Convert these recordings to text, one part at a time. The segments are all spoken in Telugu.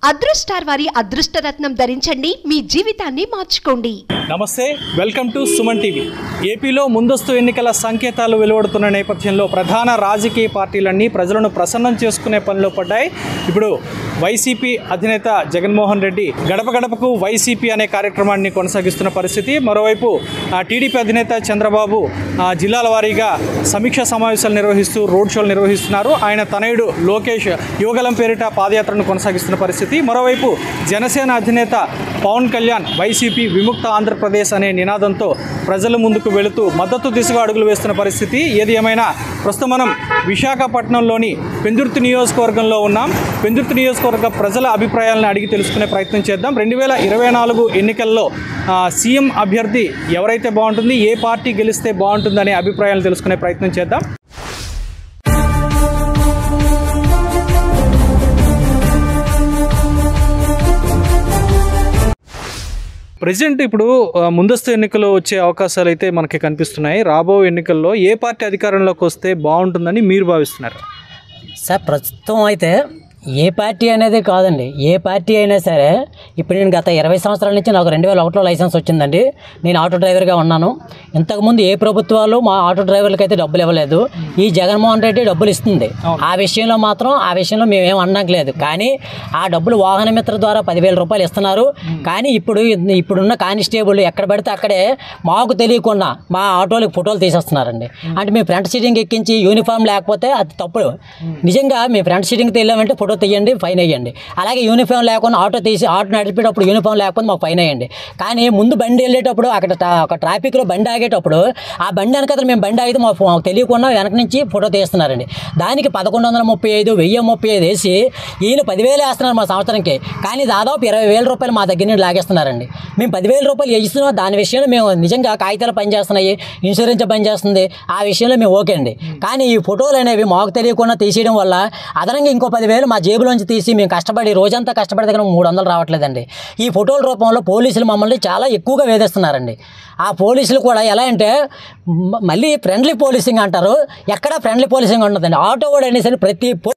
అదృష్టార్ వారి అదృష్టరత్నం ధరించండి మీ జీవితాన్ని మార్చుకోండి నమస్తే వెల్కమ్ టు సుమన్ టీవీ ఏపీలో ముందస్తు ఎన్నికల సంకేతాలు వెలువడుతున్న నేపథ్యంలో ప్రధాన రాజకీయ పార్టీలన్నీ ప్రజలను ప్రసన్నం చేసుకునే పనిలో పడ్డాయి ఇప్పుడు వైసీపీ అధినేత జగన్మోహన్ రెడ్డి గడప గడపకు వైసీపీ అనే కార్యక్రమాన్ని కొనసాగిస్తున్న పరిస్థితి మరోవైపు ఆ, టీడీపీ అధినేత చంద్రబాబు ఆ, జిల్లాల వారీగా సమీక్ష సమావేశాలు నిర్వహిస్తూ రోడ్ షోలు నిర్వహిస్తున్నారు ఆయన తనయుడు లోకేష్ యువగలం పేరిట పాదయాత్రను కొనసాగిస్తున్న పరిస్థితి మరోవైపు జనసేన అధినేత పవన్ కళ్యాణ్ వైసీపీ విముక్త ఆంధ్రప్రదేశ్ అనే నినాదంతో ప్రజల ముందుకు వెళుతూ మద్దతు దిశగా అడుగులు వేస్తున్న పరిస్థితి ఏది ఏమైనా ప్రస్తుతం మనం విశాఖపట్నంలోని పెందుర్తి నియోజకవర్గంలో ఉన్నాం పెందుర్తి నియోజకవర్గ ప్రజల అభిప్రాయాలను అడిగి తెలుసుకునే ప్రయత్నం చేద్దాం రెండు వేల ఇరవై నాలుగు ఎన్నికల్లో ఆ, సీఎం అభ్యర్థి ఎవరైతే బాగుంటుంది ఏ పార్టీ గెలిస్తే బాగుంటుందనే అభిప్రాయాలు తెలుసుకునే ప్రయత్నం చేద్దాం ప్రజెంట్ ఇప్పుడు ఆ, ముందస్తు ఎన్నికలు వచ్చే అవకాశాలు అయితే మనకి కనిపిస్తున్నాయి రాబో ఎన్నికల్లో ఏ పార్టీ అధికారంలోకి వస్తే బాగుంటుందని మీరు భావిస్తున్నారు సార్ ప్రస్తుతం అయితే ఏ పార్టీ అనేది కాదండి ఏ పార్టీ అయినా సరే ఇప్పుడు నేను గత ఇరవై సంవత్సరాల నుంచి నాకు రెండు వేల ఒకటిలో లైసెన్స్ వచ్చిందండి నేను ఆటో డ్రైవర్గా ఉన్నాను ఇంతకుముందు ఏ ప్రభుత్వాలు మా ఆటో డ్రైవర్లకి అయితే డబ్బులు ఇవ్వలేదు ఈ జగన్మోహన్ రెడ్డి డబ్బులు ఇస్తుంది ఆ విషయంలో మాత్రం ఆ విషయంలో మేమేం అనడానికి లేదు కానీ ఆ డబ్బులు వాహన మిత్ర ద్వారా పదివేల రూపాయలు ఇస్తున్నారు కానీ ఇప్పుడు ఇప్పుడున్న కానిస్టేబుల్ ఎక్కడ పడితే అక్కడే మాకు తెలియకుండా మా ఆటోలకు ఫోటోలు తీసేస్తున్నారండి అంటే మీ ఫ్రంట్ సీటింగ్ ఎక్కించి యూనిఫామ్ లేకపోతే అది తప్పుడు నిజంగా మీ ఫ్రంట్ సీటింగ్ తెలియమంటే ఫోటో తీయండి ఫైన్ వేయండి అలాగే యూనిఫామ్ లేకుండా ఆటో తీసి ఆటో నడిపేటప్పుడు యూనిఫామ్ లేకపోతే మాకు ఫైన్ వేయండి కానీ ముందు బండి వెళ్ళేటప్పుడు అక్కడ ట్రా- ఒక ట్రాఫిక్లో బండి ఆగేటప్పుడు ఆ బండి వెనకాల మేము బండి ఆగితే మాకు మాకు తెలియకుండా వెనక నుంచి ఫోటో తీస్తున్నారండి దానికి పదకొండు వందల ముప్పై ఐదు వెయ్యి ముప్పై ఐదు వేసి ఈయన పదివేలు వేస్తున్నారు మా సంవత్సరంకి కానీ దాదాపు ఇరవై వేల రూపాయలు మా దగ్గర నుండి లాగేస్తున్నారండి మేము పదివేల రూపాయలు ఇస్తున్నాం దాని విషయంలో మేము నిజంగా కాగితాలు పనిచేస్తున్నాయి ఇన్సూరెన్స్ పనిచేస్తుంది ఆ విషయంలో మేము ఓకే అండి కానీ ఈ ఫోటోలు అనేవి మాకు తెలియకుండా తీసేయడం వల్ల అదనంగా ఇంకో పదివేలు మా జేబులోంచి తీసి మేము కష్టపడి రోజంతా కష్టపడి దగ్గర మూడు వందలు రావట్లేదండి ఈ ఫోటోల రూపంలో పోలీసులు మమ్మల్ని చాలా ఎక్కువగా వేధిస్తున్నారండి ఆ పోలీసులు కూడా ఎలా అంటే మ- మళ్ళీ ఫ్రెండ్లీ పోలీసింగ్ అంటారు ఎక్కడ ఫ్రెండ్లీ పోలీసింగ్ ఉండదండి ఆటో కూడా అనేసరి ప్రతి పో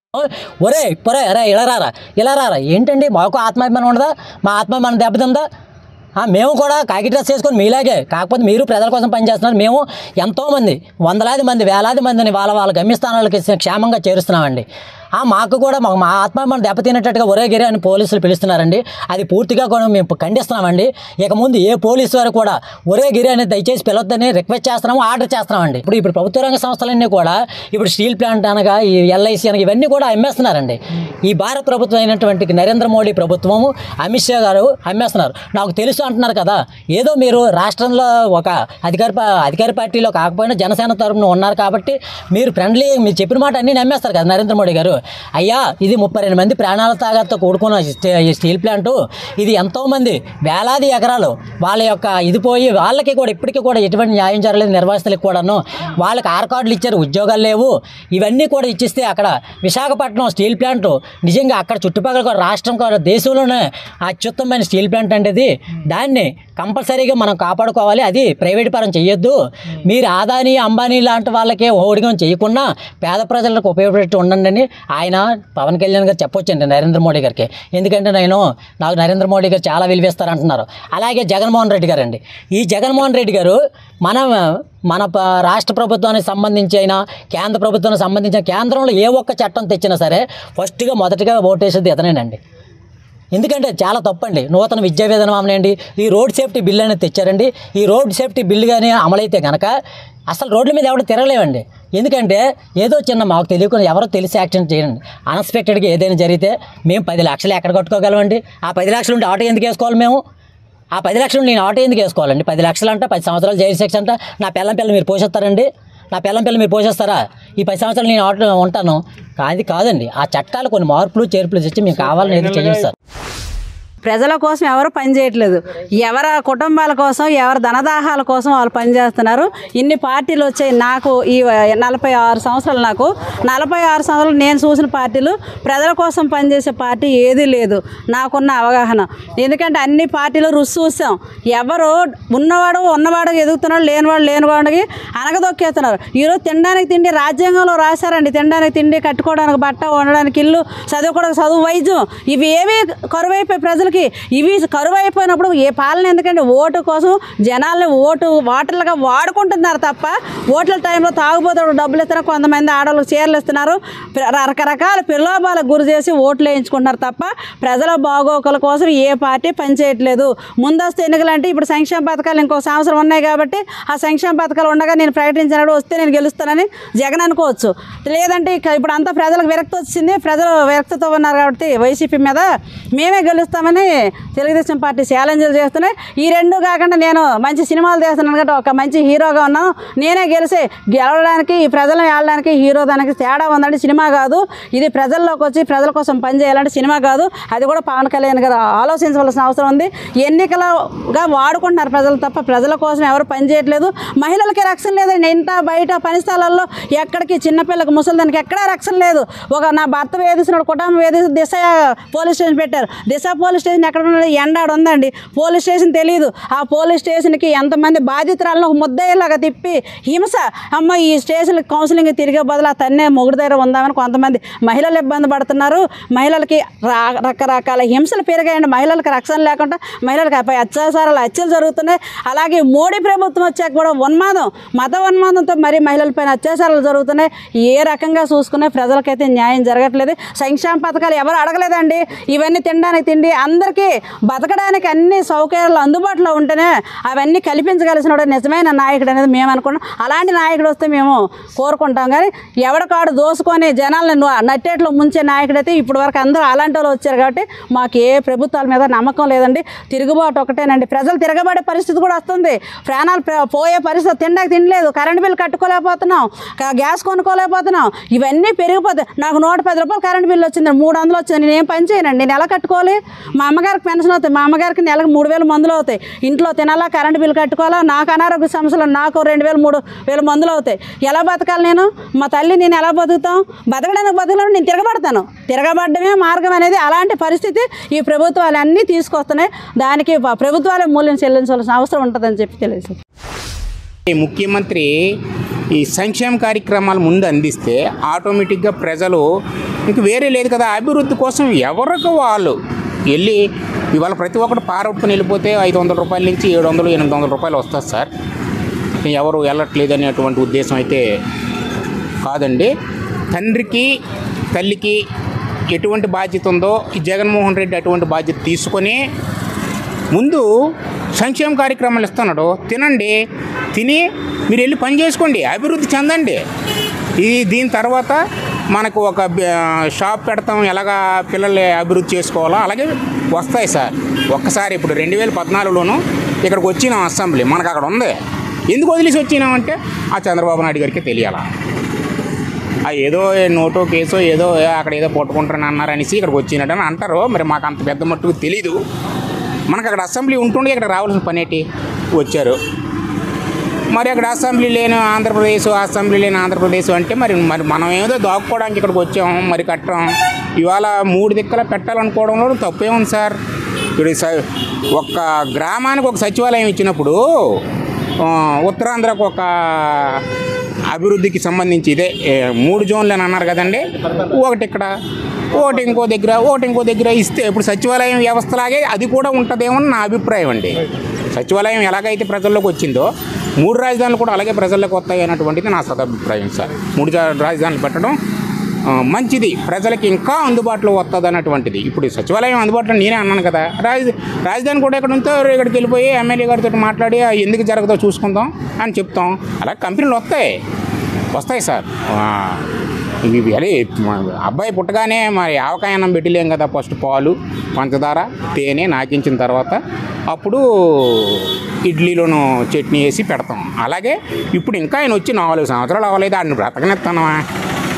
ఒరే పొరే అరే ఇలా రారా ఇలా రారా ఏంటండి మాకు ఆత్మాభిమానం ఉండదా మా ఆత్మాభిమానం దెబ్బతిందా ఆ, మేము కూడా కాకి డ్రెస్ వేసుకొని మీలాగే కాకపోతే మీరు ప్రజల కోసం పనిచేస్తున్నారు మేము ఎంతోమంది వందలాది మంది వేలాది మందిని వాళ్ళ వాళ్ళ గమ్యస్థానాలకి క్షేమంగా చేరుస్తున్నామండి ఆ, మాకు కూడా మాకు మా ఆత్మాభిమానం దెబ్బతినేటట్టుగా ఒరే గిరి అని పోలీసులు పిలుస్తున్నారండి అది పూర్తిగా కూడా మేము ఖండిస్తున్నామండి ఇక ముందు ఏ పోలీసు వారు కూడా ఒరే గిరి అనేది దయచేసి పిలవద్దని రిక్వెస్ట్ చేస్తున్నాము ఆర్డర్ చేస్తున్నామండి ఇప్పుడు ఇప్పుడు ప్రభుత్వ రంగ సంస్థలన్నీ కూడా ఇప్పుడు స్టీల్ ప్లాంట్ అనగా ఈ ఎల్ఐసి అనగా ఇవన్నీ కూడా అమ్మేస్తున్నారండి ఈ భారత ప్రభుత్వం అయినటువంటి నరేంద్ర మోడీ ప్రభుత్వము అమిత్ షా గారు అమ్మేస్తున్నారు నాకు తెలుసు అంటున్నారు కదా ఏదో మీరు రాష్ట్రంలో ఒక అధికార పా- అధికార పార్టీలో కాకపోయినా జనసేన తరపున ఉన్నారు కాబట్టి మీరు ఫ్రెండ్లీ మీరు చెప్పిన మాట అన్నీ నమ్మేస్తారు కదా నరేంద్ర మోడీ గారు అయ్యా ఇది ముప్పై రెండు మంది ప్రాణాల తాగతో కూడుకున్న ఈ స్టే- ఈ స్టీల్ ప్లాంట్ ఇది ఎంతోమంది వేలాది ఎకరాలు వాళ్ళ యొక్క ఇది పోయి వాళ్ళకి కూడా ఇప్పటికీ కూడా ఎటువంటి న్యాయం జరగలేదు నిర్వాసితులకు కూడాను వాళ్ళకి ఆర్ కార్డులు ఇచ్చారు ఉద్యోగాలు లేవు ఇవన్నీ కూడా ఇచ్చిస్తే అక్కడ విశాఖపట్నం స్టీల్ ప్లాంట్ నిజంగా అక్కడ చుట్టుపక్కల కూడా రాష్ట్రం కూడా దేశంలోనే అత్యుత్తమైన స్టీల్ ప్లాంట్ అంటే దాన్ని కంపల్సరీగా మనం కాపాడుకోవాలి అది ప్రైవేట్ పరం చేయొద్దు మీరు ఆదాని అంబానీ లాంటి వాళ్ళకే ఓడిగం చేయకుండా పేద ప్రజలకు ఉపయోగపెట్టి ఉండండి అని ఆయన పవన్ కళ్యాణ్ గారు చెప్పొచ్చండి నరేంద్ర మోడీ గారికి ఎందుకంటే నేను నాకు నరేంద్ర మోడీ గారు చాలా విలువిస్తారంటున్నారు అలాగే జగన్మోహన్ రెడ్డి గారు అండి ఈ జగన్మోహన్ రెడ్డి గారు మన మన ప- రాష్ట్ర ప్రభుత్వానికి సంబంధించి అయినా కేంద్ర ప్రభుత్వానికి సంబంధించిన కేంద్రంలో ఏ ఒక్క చట్టం తెచ్చినా సరే ఫస్ట్గా మొదటగా ఓటేసేది ఇతనేనండి ఎందుకంటే చాలా తప్పండి నూతన విద్యా విధానం అమలండి ఈ రోడ్ సేఫ్టీ బిల్ అనేది తెచ్చారండి ఈ రోడ్ సేఫ్టీ బిల్ కానీ అమలైతే కనుక అసలు రోడ్ల మీద ఎవరు తిరగలేవండి ఎందుకంటే ఏదో చిన్న మాకు తెలియకుండా ఎవరో తెలిసి యాక్షన్ చేయండి అన్ఎక్స్పెక్టెడ్గా ఏదైనా జరిగితే మేము పది లక్షలు ఎక్కడ కట్టుకోగలమండి ఆ పది లక్షలు ఉంటే ఆటో ఎందుకు వేసుకోవాలి మేము ఆ పది లక్షలు నేను ఆటో ఎందుకు వేసుకోవాలండి పది లక్షలు అంట పది సంవత్సరాలు జైలు శిక్ష అంట నా పిల్లం పిల్లలు మీరు పోషిస్తారండి నా పిల్లం పిల్లలు మీరు పోషిస్తారా ఈ పది సంవత్సరాలు నేను ఆటో ఉంటాను కాదు కాదండి ఆ చట్టాలు కొన్ని మార్పులు చేర్పులు తెచ్చి మేము కావాలని ఏది చెయ్యం సార్ ప్రజల కోసం ఎవరు పనిచేయట్లేదు ఎవరి కుటుంబాల కోసం ఎవరి ధనదాహాల కోసం వాళ్ళు పనిచేస్తున్నారు ఇన్ని పార్టీలు వచ్చాయి నాకు ఈ నలభై ఆరు సంవత్సరాలు నాకు నలభై ఆరు సంవత్సరాలు నేను చూసిన పార్టీలు ప్రజల కోసం పనిచేసే పార్టీ ఏదీ లేదు నాకున్న అవగాహన ఎందుకంటే అన్ని పార్టీలు రుచి చూసాం ఎవరు ఉన్నవాడు ఉన్నవాడు ఎదుగుతున్నాడు లేనివాడు లేనివాడికి అనగదొక్కేస్తున్నారు ఈరోజు తినడానికి తిండి రాజ్యాంగంలో రాశారండి తినడానికి తిండి కట్టుకోవడానికి బట్ట ఉండడానికి ఇల్లు చదువుకోవడానికి చదువు వైద్యం ఇవి ఏవి కరువు అయిపోయి ప్రజలకి ఇవి కరువు అయిపోయినప్పుడు ఏ పాలన ఎందుకంటే ఓటు కోసం జనాల్ని ఓటు వాటర్లుగా వాడుకుంటున్నారు తప్ప ఓట్ల టైంలో తాగుబోతుడు డబ్బులు ఇస్తున్నారు కొంతమంది ఆడవాళ్ళకి చీరలు ఇస్తున్నారు ప్ర- రకరకాల ప్రలోభాలకు గురి చేసి ఓట్లు వేయించుకుంటున్నారు తప్ప ప్రజల బాగోగుల కోసం ఏ పార్టీ పనిచేయట్లేదు ముందస్తు ఎన్నికలు అంటే ఇప్పుడు సంక్షేమ పథకాలు ఇంకో సంవత్సరం ఉన్నాయి కాబట్టి ఆ సంక్షేమ పథకాలు ఉండగా నేను ప్రకటించినప్పుడు వస్తే నేను గెలుస్తానని జగన్ అనుకోవచ్చు లేదంటే ఇక ఇప్పుడు అంతా ప్రజలకు విరక్తి వచ్చింది ప్రజలు విరక్తితో ఉన్నారు కాబట్టి వైసీపీ మీద మేమే గెలుస్తామని తెలుగుదేశం పార్టీ ఛాలెంజ్లు చేస్తున్నాయి ఈ రెండు కాకుండా నేను మంచి సినిమాలు చేస్తున్నాను కాబట్టి ఒక మంచి హీరోగా ఉన్నాను నేనే గెలిచి గెలవడానికి ఈ ప్రజలను ఏడడానికి హీరో దానికి తేడా ఉందంటే సినిమా కాదు ఇది ప్రజల్లోకి వచ్చి ప్రజల కోసం పనిచేయాలంటే సినిమా కాదు అది కూడా పవన్ కళ్యాణ్ గారు ఆలోచించవలసిన అవసరం ఉంది ఎన్నికలుగా వాడుకుంటున్నారు ప్రజలు తప్ప ప్రజల కోసం ఎవరు పనిచేయట్లేదు మహిళలకి రక్షణ లేదండి ఇంట బయట పని స్థలాల్లో ఎక్కడికి చిన్నపిల్లకి ముసలిదానికి ఎక్కడా రక్షణ లేదు ఒక నా భర్త వేధిస్తున్నాడు కుటుంబం వేధిస్తూ దిశ పోలీస్ స్టేషన్ పెట్టారు దిశ పోలీస్ స్టేషన్ ఎక్కడ ఉన్నది ఎండాడు ఉందండి పోలీస్ స్టేషన్ తెలియదు ఆ పోలీస్ స్టేషన్కి ఎంతమంది బాధితురాలను ఒక ముద్దయ్యేలాగా తిప్పి హింస అమ్మ ఈ స్టేషన్ కౌన్సిలింగ్ తిరిగే బదులు ఆ తన్నే మొగుడు దగ్గర ఉందామని కొంతమంది మహిళలు ఇబ్బంది పడుతున్నారు మహిళలకి రా- రకరకాల హింసలు పెరిగాయండి మహిళలకు రక్షణ లేకుండా మహిళలకు అపై అత్యాచారాలు హత్యలు జరుగుతున్నాయి అలాగే మోడీ ప్రభుత్వం వచ్చాక కూడా ఉన్మాదం మత ఉన్మాదంతో మరి మహిళలపైన అత్యాచారాలు జరుగుతున్నాయి ఏ రకంగా చూసుకునే ప్రజలకైతే న్యాయం జరగట్లేదు సంక్షేమ పథకాలు ఎవరు అడగలేదండి ఇవన్నీ తినడానికి తిండి అందరికీ బతకడానికి అన్ని సౌకర్యాలు అందుబాటులో ఉంటేనే అవన్నీ కల్పించగలిసిన వాడు నిజమైన నాయకుడు అనేది మేము అనుకున్నాం అలాంటి నాయకుడు వస్తే మేము కోరుకుంటాం కానీ ఎవడికాడు దోసుకొని జనాలను ను- నట్టేట్లో ముంచే నాయకుడు అయితే ఇప్పటి వరకు అందరూ అలాంటి వాళ్ళు వచ్చారు కాబట్టి మాకు ఏ ప్రభుత్వాల మీద నమ్మకం లేదండి తిరుగుబాటు ఒకటేనండి ప్రజలు తిరగబడే పరిస్థితి కూడా వస్తుంది ప్రాణాలు పో- పోయే పరిస్థితి తినడానికి తినలేదు కరెంట్ బిల్ కట్టుకోలేకపోతున్నాం క- గ్యాస్ కొనుక్కోలేకపోతున్నాం ఇవన్నీ పెరిగిపోతాయి నాకు నూట పది రూపాయలు కరెంట్ బిల్ వచ్చింది మూడు వందలు వచ్చింది నేను ఏం పని చేయనండి నేను ఎలా కట్టుకోవాలి మా అమ్మగారికి పెన్షన్ అవుతాయి మా అమ్మగారికి నెలకు మూడు వేలు మందులు అవుతాయి ఇంట్లో తినాలా కరెంట్ బిల్ కట్టుకోవాలా నాకు అనారోగ్య సమస్యలు నాకు రెండు వేలు మూడు వేలు మందులు అవుతాయి ఎలా బతకాలి నేను మా తల్లి నేను ఎలా బతుకుతాం బతకడానికి బతకడం నేను తిరగబడతాను తిరగబడమే మార్గం అనేది అలాంటి పరిస్థితి ఈ ప్రభుత్వాలు అన్నీ తీసుకొస్తున్నాయి దానికి ప- ప్రభుత్వాలే మూల్యం చెల్లించాల్సిన అవసరం ఉంటుందని చెప్పి తెలియదు ఈ ముఖ్యమంత్రి ఈ సంక్షేమ కార్యక్రమాలు ముందు అందిస్తే ఆటోమేటిక్గా ప్రజలు ఇంక వేరే లేదు కదా అభివృద్ధి కోసం ఎవరికి వాళ్ళు వెళ్ళి ఇవాళ ప్రతి ఒక్కరు పారొట్టుకుని వెళ్ళిపోతే ఐదు వందల రూపాయల నుంచి ఏడు వందలు ఎనిమిది వందల రూపాయలు వస్తుంది సార్ ఎవరు వెళ్ళట్లేదు అనేటువంటి ఉద్దేశం అయితే కాదండి తండ్రికి తల్లికి ఎటువంటి బాధ్యత ఉందో ఈ జగన్మోహన్ రెడ్డి అటువంటి బాధ్యత తీసుకొని ముందు సంక్షేమ కార్యక్రమాలు ఇస్తున్నాడు తినండి తిని మీరు వెళ్ళి పని చేసుకోండి అభివృద్ధి చెందండి ఇది దీని తర్వాత మనకు ఒక బ- షాప్ పెడతాం ఎలాగా పిల్లల్ని అభివృద్ధి చేసుకోవాలో అలాగే వస్తాయి సార్ ఒక్కసారి ఇప్పుడు రెండు వేల పద్నాలుగులోను ఇక్కడికి వచ్చినాం అసెంబ్లీ మనకు అక్కడ ఉంది ఎందుకు వదిలేసి వచ్చినామంటే ఆ చంద్రబాబు నాయుడు గారికి తెలియాలా ఆ ఏదో నోటో కేసో ఏదో ఏ అక్కడ ఏదో పట్టుకుంటారని అన్నారు అనేసి ఇక్కడికి వచ్చినట్టు అంటారు మరి మాకు అంత పెద్ద మట్టుకు తెలీదు మనకు అక్కడ అసెంబ్లీ ఉంటుండే ఇక్కడ రావాల్సిన పని ఏంటి వచ్చారు మరి అక్కడ అసెంబ్లీ లేని ఆంధ్రప్రదేశ్ అసెంబ్లీ లేని ఆంధ్రప్రదేశ్ అంటే మరి మరి మనం ఏదో దాక్కోవడానికి ఇక్కడికి వచ్చాం మరి కట్టాం ఇవాళ మూడు దిక్కల పెట్టాలనుకోవడంలో తప్పేముంది సార్ ఇప్పుడు స- ఒక్క గ్రామానికి ఒక సచివాలయం ఇచ్చినప్పుడు ఆ, ఉత్తరాంధ్రకు ఒక అభివృద్ధికి సంబంధించి ఇదే ఏ, మూడు జోన్లు అని అన్నారు కదండి ఒకటి ఇక్కడ ఒకటి ఇంకో దగ్గర ఒకటి ఇంకో దగ్గర ఇస్తే ఇప్పుడు సచివాలయం వ్యవస్థలాగే అది కూడా ఉంటుందేమో అని నా అభిప్రాయం అండి సచివాలయం ఎలాగైతే ప్రజల్లోకి వచ్చిందో మూడు రాజధానులు కూడా అలాగే ప్రజల్లోకి వస్తాయి అన్నటువంటిది నా సదభిప్రాయం సార్ మూడు జా- రాజధానులు పెట్టడం ఆ, మంచిది ప్రజలకి ఇంకా అందుబాటులో వస్తుంది అన్నటువంటిది ఇప్పుడు సచివాలయం అందుబాటులో నేనే అన్నాను కదా రాజ రాజధాని కూడా ఇక్కడ ఉంటే ఇక్కడికి వెళ్ళిపోయి ఎమ్మెల్యే గారితో మాట్లాడి ఆ ఎందుకు జరగదో చూసుకుందాం అని చెప్తాం అలా కంపెనీలు వస్తాయి వస్తాయి సార్ ఆ, ఇవి అదే మా అబ్బాయి పుట్టగానే మరి ఆవకాయ అన్నం పెట్టలేం కదా ఫస్ట్ పాలు పంచదార తేనె నాకించిన తర్వాత అప్పుడు ఇడ్లీలోను చట్నీ వేసి పెడతాం అలాగే ఇప్పుడు ఇంకా ఆయన వచ్చి నాలుగు సంవత్సరాలు అవ్వలేదు ఆయన బ్రతకనిస్తానమా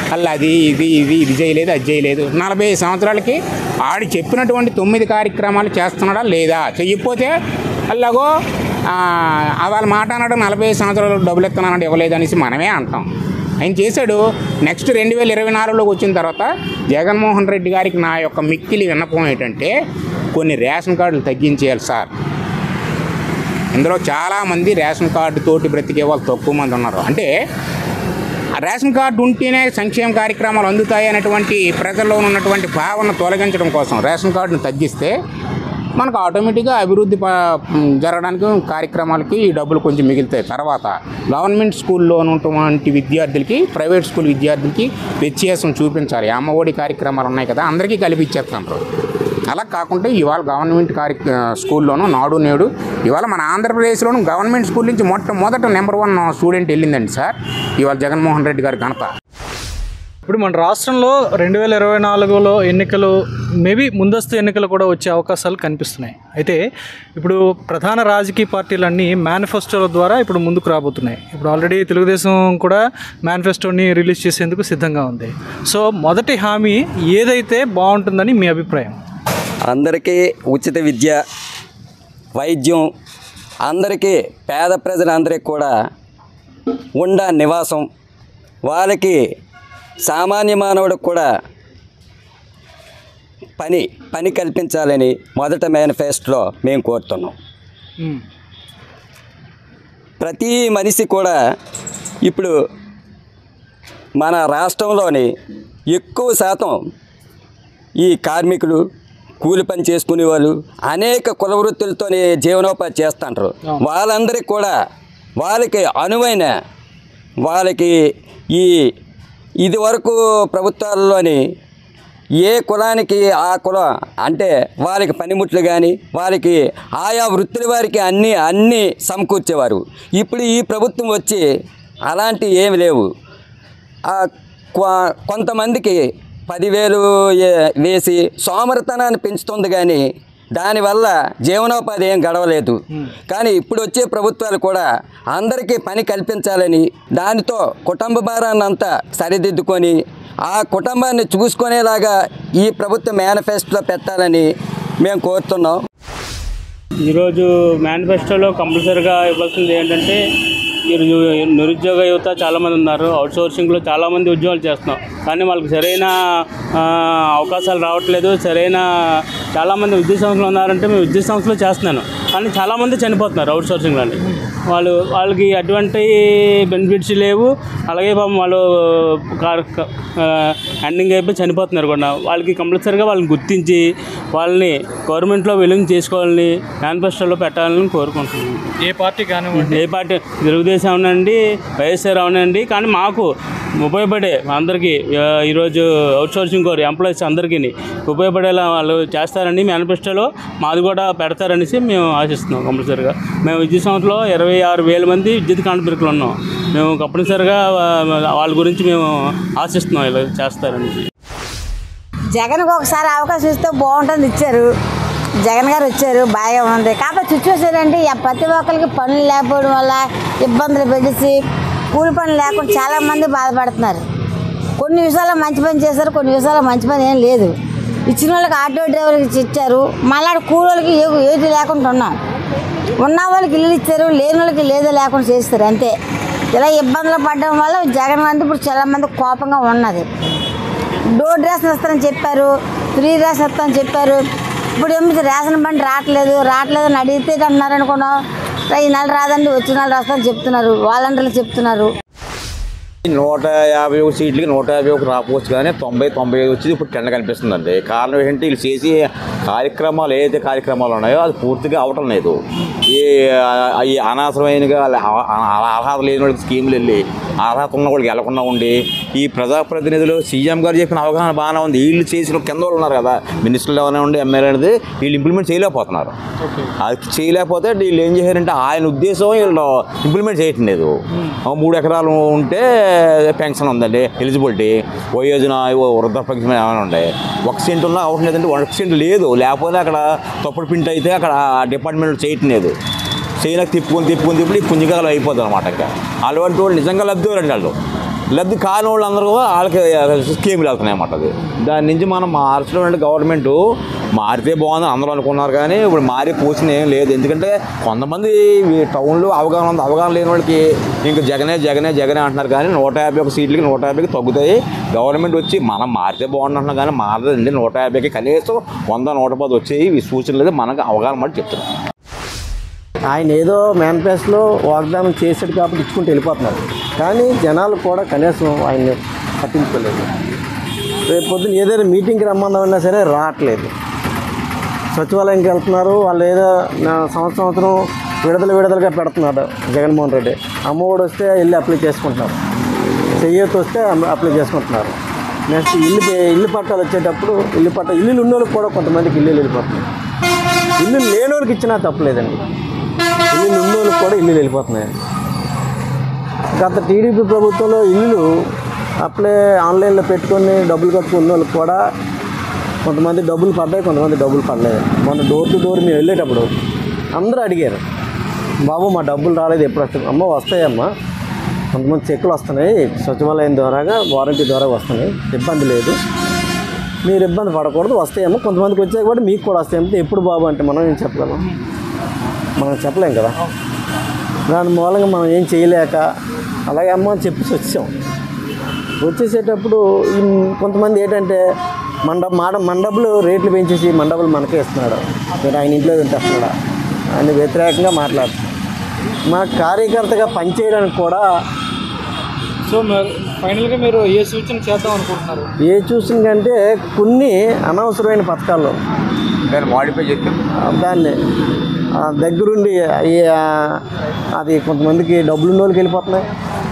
అలా అది ఇది ఇది ఇది చేయలేదు అది చేయలేదు నలభై ఐదు సంవత్సరాలకి ఆడు చెప్పినటువంటి తొమ్మిది కార్యక్రమాలు చేస్తున్నాడా లేదా చెయ్యకపోతే అలాగో వాళ్ళ మాట అన్నాడు నలభై ఐదు సంవత్సరాలు డబ్బులు ఇస్తున్నాడు ఇవ్వలేదు అనేసి మనమే అంటాం ఆయన చేశాడు నెక్స్ట్ రెండు వేల ఇరవై నాలుగులోకి వచ్చిన తర్వాత జగన్మోహన్ రెడ్డి గారికి నా యొక్క మిక్కిలి విన్నపం ఏంటంటే కొన్ని రేషన్ కార్డులు తగ్గించేయాలి సార్ ఇందులో చాలామంది రేషన్ కార్డు తోటి బ్రతికే వాళ్ళు తక్కువ మంది ఉన్నారు అంటే ఆ రేషన్ కార్డు ఉంటేనే సంక్షేమ కార్యక్రమాలు అందుతాయి అనేటువంటి ప్రజల్లో ఉన్నటువంటి భావన తొలగించడం కోసం రేషన్ కార్డును తగ్గిస్తే మనకు ఆటోమేటిక్గా అభివృద్ధి ప- జరగడానికి కార్యక్రమాలకి ఈ డబ్బులు కొంచెం మిగులుతాయి తర్వాత గవర్నమెంట్ స్కూల్లో ఉన్నటువంటి విద్యార్థులకి ప్రైవేట్ స్కూల్ విద్యార్థులకి వ్యత్యాసం చూపించాలి అమ్మఒడి కార్యక్రమాలు ఉన్నాయి కదా అందరికీ కలిపిచ్చేస్తున్నారు అలా కాకుండా ఇవాళ గవర్నమెంట్ కార్య స్కూల్లోనూ నాడు నేడు ఇవాళ మన ఆంధ్రప్రదేశ్లోను గవర్నమెంట్ స్కూల్ నుంచి మొట్టమొదట నెంబర్ వన్ స్టూడెంట్ వెళ్ళిందండి సార్ ఇవాళ జగన్మోహన్ రెడ్డి గారి ఘనత ఇప్పుడు మన రాష్ట్రంలో రెండు వేల ఇరవై నాలుగులో ఎన్నికలు మేబీ ముందస్తు ఎన్నికలు కూడా వచ్చే అవకాశాలు కనిపిస్తున్నాయి అయితే ఇప్పుడు ప్రధాన రాజకీయ పార్టీలన్నీ మేనిఫెస్టోల ద్వారా ఇప్పుడు ముందుకు రాబోతున్నాయి ఇప్పుడు ఆల్రెడీ తెలుగుదేశం కూడా మేనిఫెస్టోని రిలీజ్ చేసేందుకు సిద్ధంగా ఉంది సో మొదటి హామీ ఏదైతే బాగుంటుందని మీ అభిప్రాయం అందరికీ ఉచిత విద్య వైద్యం అందరికీ పేద ప్రజలందరికీ కూడా ఉండ నివాసం వాళ్ళకి సామాన్య మానవుడికి కూడా పని పని కల్పించాలని మొదట మేనిఫెస్టోలో మేము కోరుతున్నాం మ్మ్. ప్రతి మనిషి కూడా ఇప్పుడు మన రాష్ట్రంలోని ఎక్కువ శాతం ఈ కార్మికులు కూలి పని చేసుకునే వాళ్ళు అనేక కుల వృత్తులతోని జీవనోపాధి చేస్తుంటారు వాళ్ళందరికీ కూడా వాళ్ళకి అనువైన వాళ్ళకి ఈ ఇది వరకు ప్రభుత్వాల్లోని ఏ కులానికి ఆ కులం అంటే వాళ్ళకి పనిముట్లు కానీ వాళ్ళకి ఆయా వృత్తుల వారికి అన్నీ అన్నీ సమకూర్చేవారు ఇప్పుడు ఈ ప్రభుత్వం వచ్చి అలాంటి ఏమి లేవు ఆ కొ- కొంతమందికి పదివేలు ఏ- వేసి సోమరితనాన్ని పెంచుతుంది కానీ దానివల్ల జీవనోపాధి ఏం గడవలేదు కానీ ఇప్పుడు వచ్చే ప్రభుత్వాలు కూడా అందరికీ పని కల్పించాలని దానితో కుటుంబ భారాన్ని అంతా సరిదిద్దుకొని ఆ కుటుంబాన్ని చూసుకునేలాగా ఈ ప్రభుత్వ మేనిఫెస్టోలో పెట్టాలని మేము కోరుతున్నాం ఈరోజు మేనిఫెస్టోలో కంపల్సరీగా ఇవ్వాల్సింది ఏంటంటే ఈరోజు నిరుద్యోగ యువత చాలామంది ఉన్నారు అవుట్ సోర్సింగ్లో చాలామంది ఉద్యోగాలు చేస్తున్నాం కానీ వాళ్ళకి సరైన ఆ, అవకాశాలు రావట్లేదు సరైన చాలామంది విద్యుత్ సంస్థలు ఉన్నారంటే మేము విద్యుత్ సంస్థలో చేస్తున్నాను కానీ చాలామంది చనిపోతున్నారు అవుట్ సోర్సింగ్లోని వాళ్ళు వాళ్ళకి అటువంటి బెనిఫిట్స్ లేవు అలాగే పాపం వాళ్ళు ఎండింగ్ అయిపోయి చనిపోతున్నారు కూడా వాళ్ళకి కంపల్సరీగా వాళ్ళని గుర్తించి వాళ్ళని గవర్నమెంట్లో విలీనం చేసుకోవాలని మేనిఫెస్టోలో పెట్టాలని కోరుకుంటున్నాను ఏ పార్టీ కానివ్వండి ఏ పార్టీ తెలుగుదేశం అవునండి వైఎస్ఆర్ అవునండి కానీ మాకు ఉపయోగపడే అందరికీ ఆ, ఈరోజు అవుట్ సోర్సింగ్ కోరు ఎంప్లాయీస్ అందరికీ ఉపయోగపడేలా వాళ్ళు చేస్తారని మేనిఫెస్టోలో మాది కూడా పెడతారనేసి మేము ఆశిస్తున్నాం కంపల్సరీగా మేము విద్యుత్ సంస్థలో ఇరవై ఆరు వేల మంది విద్యుత్ కార్మికులు ఉన్నాం మేము కంపల్సరీగా ఆ, వాళ్ళ గురించి మేము ఆశిస్తున్నాం ఇలా చేస్తారనేసి జగన్కి ఒకసారి అవకాశం ఇస్తే బాగుంటుంది ఇచ్చారు జగన్ గారు వచ్చారు బాగా ఉంది కాకపోతే సిచ్యువేషన్ ఏంటి ఆ ప్రతి ఒక్కరికి పనులు లేకపోవడం వల్ల ఇబ్బందులు పెట్టేసి కూలి పనులు లేకుండా చాలామంది బాధపడుతున్నారు కొన్ని విషయాల్లో మంచి పని చేశారు కొన్ని విషయాల్లో మంచి పని ఏం లేదు ఇచ్చిన వాళ్ళకి ఆటో డ్రైవర్కి ఇచ్చారు మళ్ళీ కూలోళ్ళకి ఏ ఏది లేకుండా ఉన్నాం ఉన్న వాళ్ళకి ఇల్లు ఇచ్చారు లేని వాళ్ళకి లేదో లేకుండా చేస్తారు అంతే ఇలా ఇబ్బందులు పడడం వల్ల జగన్ అంటే ఇప్పుడు చాలామంది కోపంగా ఉన్నది డోర్ రేషన్ ఇస్తారని చెప్పారు ఫ్రీ రేషన్ ఇస్తారని చెప్పారు ఇప్పుడు ఏమి రేషన్ బండి రావట్లేదు రావట్లేదు అని అడిగితే అన్నారు అనుకున్నాం ఈ నెల రాదండి వచ్చే నెల రాస్తారని చెప్తున్నారు వాలంటీర్లు చెప్తున్నారు నూట యాభై ఒక సీట్లకి నూట యాభై ఒక రాకపోవచ్చు కానీ తొంభై తొంభై ఐదు వచ్చి ఇప్పుడు టెండ కనిపిస్తుందండి కారణం ఏంటంటే వీళ్ళు చేసే కార్యక్రమాలు ఏదైతే కార్యక్రమాలు ఉన్నాయో అది పూర్తిగా అవటం లేదు ఈ ఆ, ఈ అనవసరమైనగా అల- అల- అర్హత లేని వాళ్ళకి స్కీములు వెళ్ళి అర్హత ఉన్న వాళ్ళకి వెళ్లకుండా ఉండి ఈ ప్రజాప్రతినిధులు సీఎం గారు చెప్పిన అవగాహన బాగానే ఉంది వీళ్ళు చేసిన కింద వాళ్ళు ఉన్నారు కదా మినిస్టర్లు ఎవరైనా ఉండి ఎమ్మెల్యే అనేది వీళ్ళు ఇంప్లిమెంట్ చేయలేకపోతున్నారు అది చేయలేకపోతే వీళ్ళు ఏం చేశారంటే ఆయన ఉద్దేశం వీళ్ళు ఇంప్లిమెంట్ చేయటం లేదు ఆ మూడు ఎకరాలు ఉంటే పెన్షన్ ఉందండి ఎలిజిబిలిటీ వయోజన ఓ వృద్ధ పెన్షన్ ఏమైనా ఉంటాయి ఒక సెంట్ ఉన్నా అవసరం లేదంటే ఒక సెంట్ లేదు లేకపోతే అక్కడ తప్పుడు పింట్ అయితే అక్కడ డిపార్ట్మెంట్ చేయటం లేదు చేయడానికి తిప్పుకొని తిప్పుకొని తిప్పి పుంజికాలు అయిపోతుంది అనమాట ఇంకా అటువంటి వాళ్ళు నిజంగా లబ్ధి వాళ్ళు వాళ్ళు లబ్ధి కాని వాళ్ళందరూ కూడా వాళ్ళకి స్కీములు వెళ్తున్నాయి అన్నమాట అది దాని నుంచి మనం మార్చడం అంటే గవర్నమెంట్ మారితే బాగుంది అందరూ అనుకున్నారు కానీ ఇప్పుడు మారి పూసిన ఏం లేదు ఎందుకంటే కొంతమంది ఈ టౌన్లో అవగాహన ఉంది అవగాహన లేని వాళ్ళకి ఇంక జగనే జగనే జగనే అంటున్నారు కానీ నూట యాభై ఒక సీట్లకి నూట యాభైకి తగ్గుతాయి గవర్నమెంట్ వచ్చి మనం మారితే బాగుంది అంటున్నాం కానీ మారదండి నూట యాభైకి కనీసం వంద నూట పది వచ్చేవి ఈ సూచనలు అయితే మనకు అవగాహన బట్టి చెప్తున్నాం ఆయన ఏదో మేనిఫెస్టోలో వాగ్దానం చేసాడు కాబట్టి ఇచ్చుకుంటూ వెళ్ళిపోతున్నారు కానీ జనాలు కూడా కనీసం ఆయన్ని పట్టించుకోలేదు రేపు పొద్దున ఏదైనా మీటింగ్కి రమ్మందామన్నా సరే రావట్లేదు సచివాలయంకి వెళ్తున్నారు వాళ్ళు ఏదో నా సంవత్సరం సంవత్సరం విడుదల విడుదలగా పెడుతున్నాడు జగన్మోహన్ రెడ్డి అమ్మఒడి వస్తే వెళ్ళి అప్లై చేసుకుంటున్నారు చెయ్యొత్తు వస్తే అమ్- అప్లై చేసుకుంటున్నారు నెక్స్ట్ ఇల్లు పే- ఇల్లు పట్టాలు వచ్చేటప్పుడు ఇల్లు పట్ట ఇల్లులు ఉన్నోళ్ళకి కూడా కొంతమందికి ఇల్లు వెళ్ళిపోతున్నాయి ఇల్లు లేని వాళ్ళకి ఇచ్చినా తప్పలేదండి ఇల్లు ఉన్నోళ్ళకి కూడా ఇల్లు వెళ్ళిపోతున్నాయి గత టీడీపీ ప్రభుత్వంలో ఇల్లులు అప్లై ఆన్లైన్లో పెట్టుకొని డబ్బులు కట్టుకున్న వాళ్ళకి కూడా కొంతమంది డబ్బులు పడ్డాయి కొంతమంది డబ్బులు పడలేదు మొన్న డోర్ టు డోర్ మేము వెళ్ళేటప్పుడు అందరూ అడిగారు బాబు మా డబ్బులు రాలేదు ఎప్పుడు వస్తాయి అమ్మ వస్తాయమ్మా కొంతమంది చెక్కులు వస్తున్నాయి సచివాలయం ద్వారాగా వారంటీ ద్వారా వస్తున్నాయి ఇబ్బంది లేదు మీరు ఇబ్బంది పడకూడదు వస్తాయమ్మా కొంతమందికి వచ్చాయి కూడా మీకు కూడా వస్తాయి ఎప్పుడు బాబు అంటే మనం ఏం చెప్పగలం మనం చెప్పలేం కదా దాని మూలంగా మనం ఏం చేయలేక అలాగే అమ్మ అని చెప్పేసి వచ్చాం వచ్చేసేటప్పుడు ఈ కొంతమంది ఏంటంటే మండ మాడ మండపులు రేట్లు పెంచేసి మండపులు మనకే ఇస్తున్నాడు మీరు ఆయన ఇంట్లో తింటేస్తున్నాడా అని వ్యతిరేకంగా మాట్లాడుతున్నాడు మా కార్యకర్తగా పనిచేయడానికి కూడా సో మరి ఫైనల్గా మీరు ఏ సూచన చేద్దాం అనుకుంటున్నారు ఏ చూసిన కంటే కొన్ని అనవసరమైన పథకాలు దాన్ని మాడిఫై చేస్తే దాన్ని ఆ, దగ్గరుండి ఈ, ఆ, అది కొంతమందికి డబ్బులు ఉన్న వాళ్ళకి వెళ్ళిపోతున్నాయి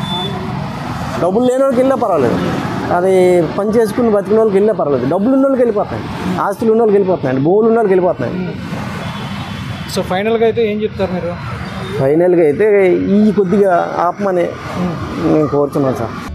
డబ్బులు లేని వాళ్ళకి వెళ్ళినా పర్వాలేదు అది పని చేసుకుని బతికిన వాళ్ళకి వెళ్ళినా పర్వాలేదు డబ్బులు ఉన్న వాళ్ళకి వెళ్ళిపోతున్నాయి ఆస్తులు ఉన్న వాళ్ళకి వెళ్ళిపోతున్నాయి భూములు ఉన్న వాళ్ళకి వెళ్ళిపోతున్నాయి సో ఫైనల్గా అయితే ఏం చెప్తారు మీరు ఫైనల్గా అయితే ఈ కొద్దిగా ఆపమని నేను కోరుతున్నాను సార్